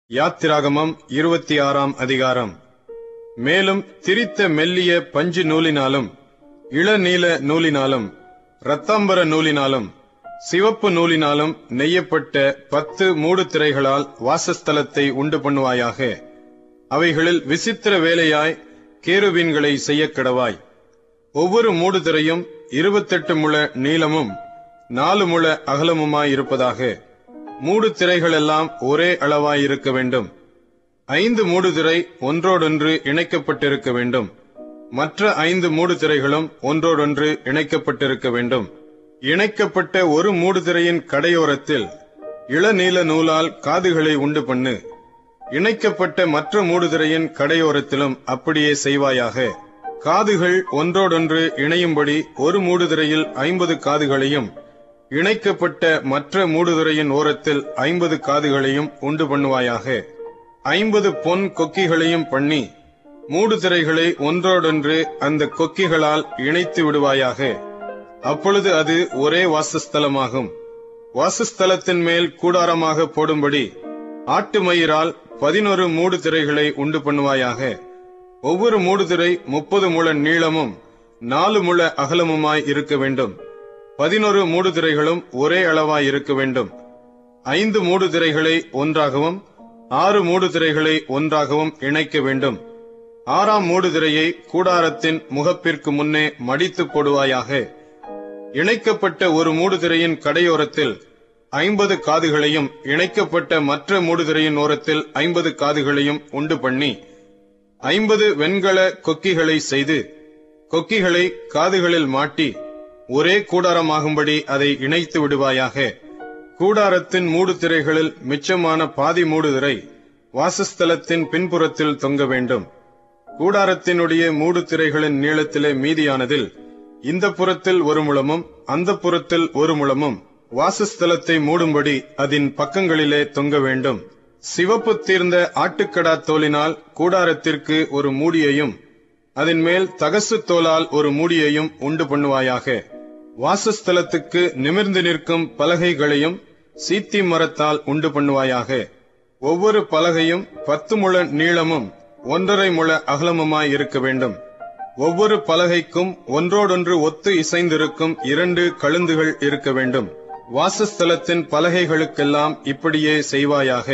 யாத்திராகமம் இருபத்தி ஆறாம் அதிகாரம் மேலும் திரித்த மெல்லிய பஞ்சு நூலினாலும் இளநீல நூலினாலும் இரத்தாம்பர நூலினாலும் சிவப்பு நூலினாலும் நெய்யப்பட்ட பத்து மூடு திரைகளால் வாசஸ்தலத்தை உண்டு பண்ணுவாயாக அவைகளில் விசித்திர வேலையாய் கேருபீன்களை செய்யக் கடவாய் ஒவ்வொரு மூடு திரையும் இருபத்தெட்டு முழ நீளமும் நாலு முழ அகலமுமாயிருப்பதாக மூடு திரைகளெல்லாம் ஒரே அளவாயிருக்க வேண்டும் ஐந்து மூடு திரை ஒன்றோடொன்று இணைக்கப்பட்டிருக்க வேண்டும் மற்ற ஐந்து மூடு திரைகளும் ஒன்றோடொன்று இணைக்கப்பட்டிருக்க வேண்டும் இணைக்கப்பட்ட ஒரு மூடு திரையின் கடையோரத்தில் இளநீல நூலால் காதுகளை உண்டு பண்ணு இணைக்கப்பட்ட மற்ற மூடுதிரையின் கடையோரத்திலும் அப்படியே செய்வாயாக காதுகள் ஒன்றோடொன்று இணையும்படி ஒரு மூடுதிரையில் ஐம்பது காதுகளையும் இணைக்கப்பட்ட மற்ற மூடுதிரையின் ஓரத்தில் ஐம்பது காதுகளையும் உண்டு பண்ணுவாயாக ஐம்பது பொன் கொக்கிகளையும் பண்ணி மூடுதிரைகளை ஒன்றோடொன்று அந்த கொக்கிகளால் இணைத்து விடுவாயாக அப்பொழுது அது ஒரே வாசஸ்தலமாகும் வாசஸ்தலத்தின் மேல் கூடாரமாக போடும்படி ஆட்டு மயிரால் பதினொரு மூடு திரைகளை உண்டு பண்ணுவாயாக ஒவ்வொரு மூடுதிரை முப்பது முழ நீளமும் நாலு முழ அகலமுமாய் இருக்க வேண்டும் பதினொரு மூடுதிரைகளும் ஒரே அளவாய் இருக்க வேண்டும் ஐந்து மூடுதிரைகளை ஒன்றாகவும் ஆறு மூடுதிரைகளை ஒன்றாகவும் இணைக்க வேண்டும் ஆறாம் மூடுதிரையை கூடாரத்தின் முகப்பிற்கு முன்னே மடித்து போடுவாயாக இணைக்கப்பட்ட ஒரு மூடுதிரையின் கடையோரத்தில் ஐம்பது காதுகளையும் இணைக்கப்பட்ட மற்ற மூடுதிரையின் ஓரத்தில் ஐம்பது காதுகளையும் உண்டு பண்ணி ஐம்பது வெண்கல கொக்கிகளை செய்து கொக்கிகளை காதுகளில் மாட்டி ஒரே கூடாரமாகும்படி அதை இணைத்து விடுவாயாக கூடாரத்தின் மூடுதிரைகளில் மிச்சமான பாதி மூடுதிரை வாசஸ்தலத்தின் பின்புறத்தில் தொங்க வேண்டும் கூடாரத்தினுடைய மூடுதிரைகளின் நீளத்திலே மீதியானதில் இந்த புறத்தில் ஒரு முழமும் அந்த புறத்தில் ஒரு முழமும் வாசஸ்தலத்தை மூடும்படி அதன் பக்கங்களிலே தொங்க வேண்டும் சிவப்பு தீர்ந்த ஆட்டுக்கடா தோலினால் கூடாரத்திற்கு ஒரு மூடியையும் அதன் மேல் தகசு தோலால் ஒரு மூடியையும் உண்டு பண்ணுவாயாக வாசஸ்தலத்துக்கு நிமிர்ந்து நிற்கும் பலகைகளையும் சீத்தி மரத்தால் உண்டு பண்ணுவாயாக ஒவ்வொரு பலகையும் பத்து முழ நீளமும் ஒன்றரை முழ அகலமுமாய் இருக்க வேண்டும் ஒவ்வொரு பலகைக்கும் ஒன்றோடொன்று ஒத்து இசைந்திருக்கும் இரண்டு கழுந்துகள் இருக்க வேண்டும் வாசஸ்தலத்தின் பலகைகளுக்கெல்லாம் இப்படியே செய்வாயாக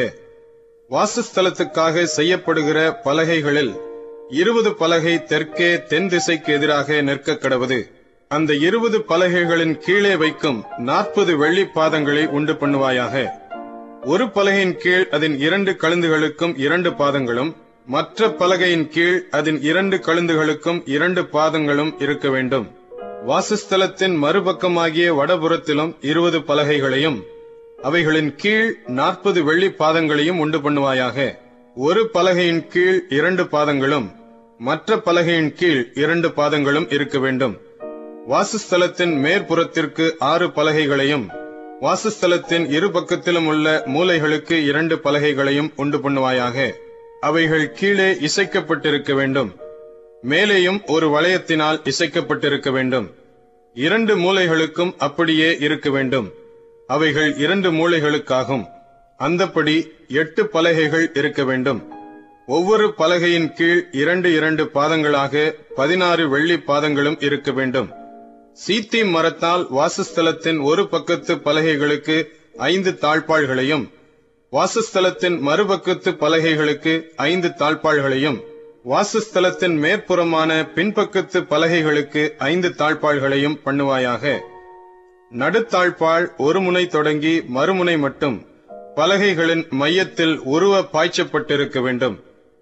வாசஸ்தலத்துக்காக செய்யப்படுகிற பலகைகளில் இருபது பலகை தெற்கே தென் திசைக்கு எதிராக நிற்க கடவுது அந்த இருபது பலகைகளின் கீழே வைக்கும் நாற்பது வெள்ளி பாதங்களை உண்டு பண்ணுவாயாக ஒரு பலகையின் கீழ் அதன் இரண்டு கழுந்துகளுக்கும் இரண்டு பாதங்களும் மற்ற பலகையின் கீழ் அதன் இரண்டு கழுந்துகளுக்கும் இரண்டு பாதங்களும் இருக்க வேண்டும் வாசஸ்தலத்தின் மறுபக்கமாகிய வடபுறத்திலும் இருபது பலகைகளையும் அவைகளின் கீழ் நாற்பது வெள்ளி பாதங்களையும் உண்டு பண்ணுவாயாக ஒரு பலகையின் கீழ் இரண்டு பாதங்களும் மற்ற பலகையின் கீழ் இரண்டு பாதங்களும் இருக்க வேண்டும் வாசஸ்தலத்தின் மேற்புறத்திற்கு ஆறு பலகைகளையும் வாசஸ்தலத்தின் இரு பக்கத்திலும் உள்ள மூலைகளுக்கு இரண்டு பலகைகளையும் உண்டு பண்ணுவாயாக அவைகள் கீழே இசைக்கப்பட்டிருக்க வேண்டும் மேலேயும் ஒரு வளையத்தினால் இசைக்கப்பட்டிருக்க வேண்டும் இரண்டு மூலைகளுக்கும் அப்படியே இருக்க வேண்டும் அவைகள் இரண்டு மூலைகளுக்காகும் அந்தப்படி எட்டு பலகைகள் இருக்க வேண்டும் ஒவ்வொரு பலகையின் கீழ் இரண்டு இரண்டு பாதங்களாக பதினாறு வெள்ளி பாதங்களும் இருக்க வேண்டும் சீத்தி மரத்தால் வாசஸ்தலத்தின் ஒரு பக்கத்து பலகைகளுக்கு ஐந்து தாழ்பாள்களையும் வாசஸ்தலத்தின் மறுபக்கத்து பலகைகளுக்கு ஐந்து தாழ்பாள்களையும் வாசஸ்தலத்தின் மேற்புறமான பின்பக்கத்து பலகைகளுக்கு ஐந்து தாழ்பாள்களையும் பண்ணுவாயாக நடுத்தாழ்பாள் ஒரு முனை தொடங்கி மறுமுனை மட்டும் பலகைகளின் மையத்தில் உருவ பாய்ச்சப்பட்டிருக்க வேண்டும்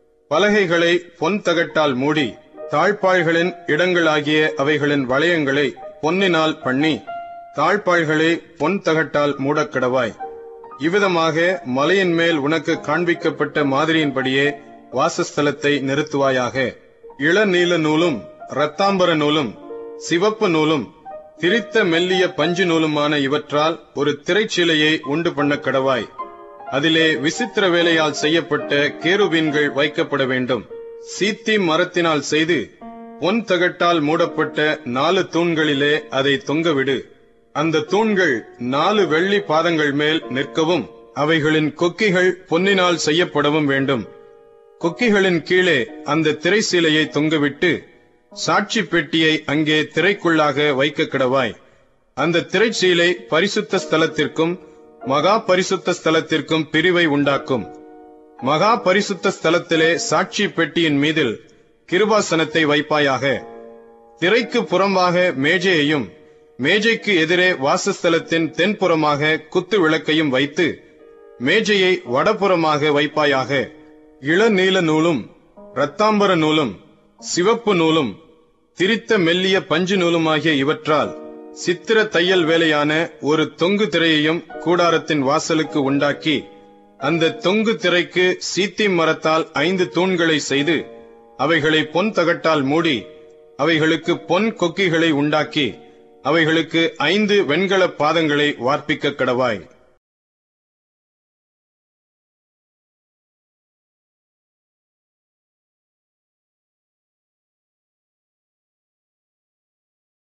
பலகைகளை பொன் தகட்டால் மூடி தாழ்பாள்களின் இடங்களாகிய அவைகளின் வளையங்களை பொன்னினால் பண்ணி தாழ்பாள்களை பொன் தகட்டால் மூடக்கடவாய் இவ்விதமாக மலையின் மேல் உனக்கு காண்பிக்கப்பட்ட மாதிரியின்படியே வாசஸ்தலத்தை நிறுத்துவாயாக இளநீல நூலும் இரத்தாம்பர நூலும் சிவப்பு நூலும் திரித்த மெல்லிய பஞ்சு நூலுமான இவற்றால் ஒரு திரைச்சீலையை உண்டு பண்ண கடவாய் அதிலே விசித்திர வேலையால் செய்யப்பட்ட கேருபீன்கள் வைக்கப்பட வேண்டும் சீத்தி மரத்தினால் செய்து பொன் தகட்டால் மூடப்பட்ட நாலு தூண்களிலே அதை தொங்கவிடு அந்த தூண்கள் நாலு வெள்ளி பாதங்கள் மேல் நிற்கவும் அவைகளின் கொக்கிகள் பொன்னினால் செய்யப்படவும் வேண்டும் கொக்கிகளின் கீழே அந்த திரைச்சீலையை தொங்கவிட்டு சாட்சி பெட்டியை அங்கே திரைக்குள்ளாக வைக்க கிடவாய் அந்த திரைச்சீலை பரிசுத்த ஸ்தலத்திற்கும் மகா பரிசுத்த ஸ்தலத்திற்கும் பிரிவை உண்டாக்கும் மகா பரிசுத்த ஸ்தலத்திலே சாட்சி பெட்டியின் மீதில் கிருபாசனத்தை வைப்பாயாக திரைக்கு புறம்பாக மேஜையையும் மேஜைக்கு எதிரே வாசஸ்தலத்தின் தென்புறமாக குத்து விளக்கையும் வைத்து மேஜையை வடபுறமாக வைப்பாயாக இளநீல நூலும் இரத்தாம்பர நூலும் சிவப்பு நூலும் திரித்த மெல்லிய பஞ்சு நூலுமாகிய இவற்றால் சித்திர தையல் வேலையான ஒரு தொங்கு திரையையும் கூடாரத்தின் வாசலுக்கு உண்டாக்கி அந்த தொங்கு திரைக்கு சீத்தி மரத்தால் ஐந்து தூண்களை செய்து அவைகளை பொன் தகட்டால் மூடி அவைகளுக்கு பொன் கொக்கிகளை உண்டாக்கி அவைகளுக்கு ஐந்து வெண்கல பாதங்களை வார்ப்பிக்க கடவாய்